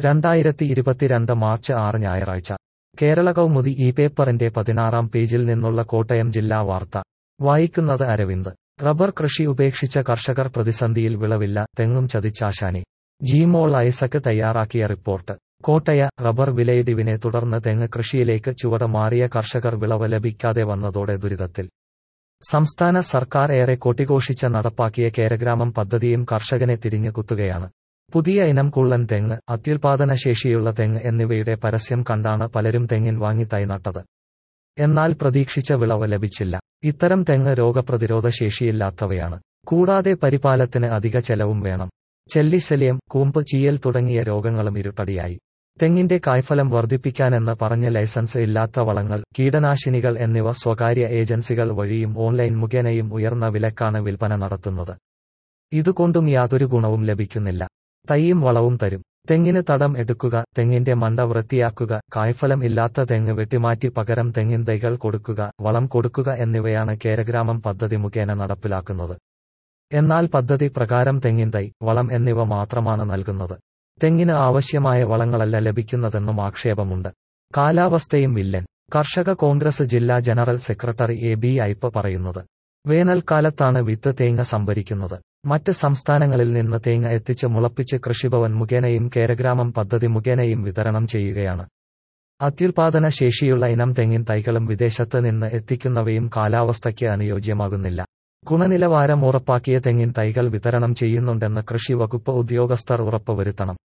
രണ്ടായിരത്തി ഇരുപത്തിരണ്ട് മാർച്ച് ആറ് ഞായറാഴ്ച കേരള കൗമുദി ഈ പേപ്പറിന്റെ പതിനാറാം പേജിൽ നിന്നുള്ള കോട്ടയം ജില്ലാ വാർത്ത വായിക്കുന്നത് അരവിന്ദ് റബ്ബർ കൃഷി ഉപേക്ഷിച്ച കർഷകർ പ്രതിസന്ധിയിൽ വിളവില്ല തെങ്ങും ചതിച്ചാശാനി ജിമോൾ ഐസക് തയ്യാറാക്കിയ റിപ്പോർട്ട് കോട്ടയ റബ്ബർ വിലയിടിവിനെ തുടർന്ന് തെങ്ങ് കൃഷിയിലേക്ക് ചുവട് മാറിയ കർഷകർ വിളവ് ലഭിക്കാതെ വന്നതോടെ ദുരിതത്തിൽ സംസ്ഥാന സർക്കാർ ഏറെ കൊട്ടിഘോഷിച്ച നടപ്പാക്കിയ കേരഗ്രാമം പദ്ധതിയും കർഷകനെ തിരിഞ്ഞു കുത്തുകയാണ് പുതിയ ഇനം കുള്ളൻ തെങ്ങ് അത്യുൽപാദന ശേഷിയുള്ള തെങ്ങ് എന്നിവയുടെ പരസ്യം കണ്ടാണ് പലരും തെങ്ങിൻ വാങ്ങി തൈ നട്ടത് എന്നാൽ പ്രതീക്ഷിച്ച വിളവ് ലഭിച്ചില്ല ഇത്തരം തെങ്ങ് രോഗപ്രതിരോധ ശേഷിയില്ലാത്തവയാണ് കൂടാതെ പരിപാലത്തിന് അധിക ചെലവും വേണം ചെല്ലിശല്യം കൂമ്പ് ചീയൽ തുടങ്ങിയ രോഗങ്ങളും ഇരുട്ടടിയായി തെങ്ങിന്റെ കായ്ഫലം വർദ്ധിപ്പിക്കാനെന്ന് പറഞ്ഞ് ലൈസൻസ് ഇല്ലാത്ത വളങ്ങൾ കീടനാശിനികൾ എന്നിവ സ്വകാര്യ ഏജൻസികൾ വഴിയും ഓൺലൈൻ മുഖേനയും ഉയർന്ന വിലക്കാണ് വിൽപ്പന നടത്തുന്നത് ഇതുകൊണ്ടും യാതൊരു ഗുണവും ലഭിക്കുന്നില്ല തൈയും വളവും തരും തെങ്ങിന് തടം എടുക്കുക തെങ്ങിന്റെ മണ്ട വൃത്തിയാക്കുക കായ്ഫലം ഇല്ലാത്ത തെങ്ങ് വെട്ടിമാറ്റി പകരം തെങ്ങിൻ തൈകൾ കൊടുക്കുക വളം കൊടുക്കുക എന്നിവയാണ് കേരഗ്രാമം പദ്ധതി മുഖേന നടപ്പിലാക്കുന്നത് എന്നാൽ പദ്ധതി പ്രകാരം തെങ്ങിൻ തൈ വളം എന്നിവ മാത്രമാണ് നൽകുന്നത് തെങ്ങിന് ആവശ്യമായ വളങ്ങളല്ല ലഭിക്കുന്നതെന്നും ആക്ഷേപമുണ്ട് കാലാവസ്ഥയും വില്ലൻ കർഷക കോൺഗ്രസ് ജില്ലാ general secretary A B Aipe പറയുന്നത് വേനൽക്കാലത്താണ് വിത്ത് തേങ്ങ സംഭരിക്കുന്നത് മറ്റ് സംസ്ഥാനങ്ങളിൽ നിന്ന് തേങ്ങ എത്തിച്ച് മുളപ്പിച്ച് കൃഷിഭവൻ മുഖേനയും കേരഗ്രാമം പദ്ധതി മുഖേനയും വിതരണം ചെയ്യുകയാണ് അത്യുൽപാദന ശേഷിയുള്ള ഇനം തെങ്ങിൻ തൈകളും വിദേശത്ത് നിന്ന് എത്തിക്കുന്നവയും കാലാവസ്ഥയ്ക്ക് അനുയോജ്യമാകുന്നില്ല ഗുണനിലവാരം ഉറപ്പാക്കിയ തെങ്ങിൻ തൈകൾ വിതരണം ചെയ്യുന്നുണ്ടെന്ന് കൃഷി വകുപ്പ് ഉദ്യോഗസ്ഥർ ഉറപ്പുവരുത്തണം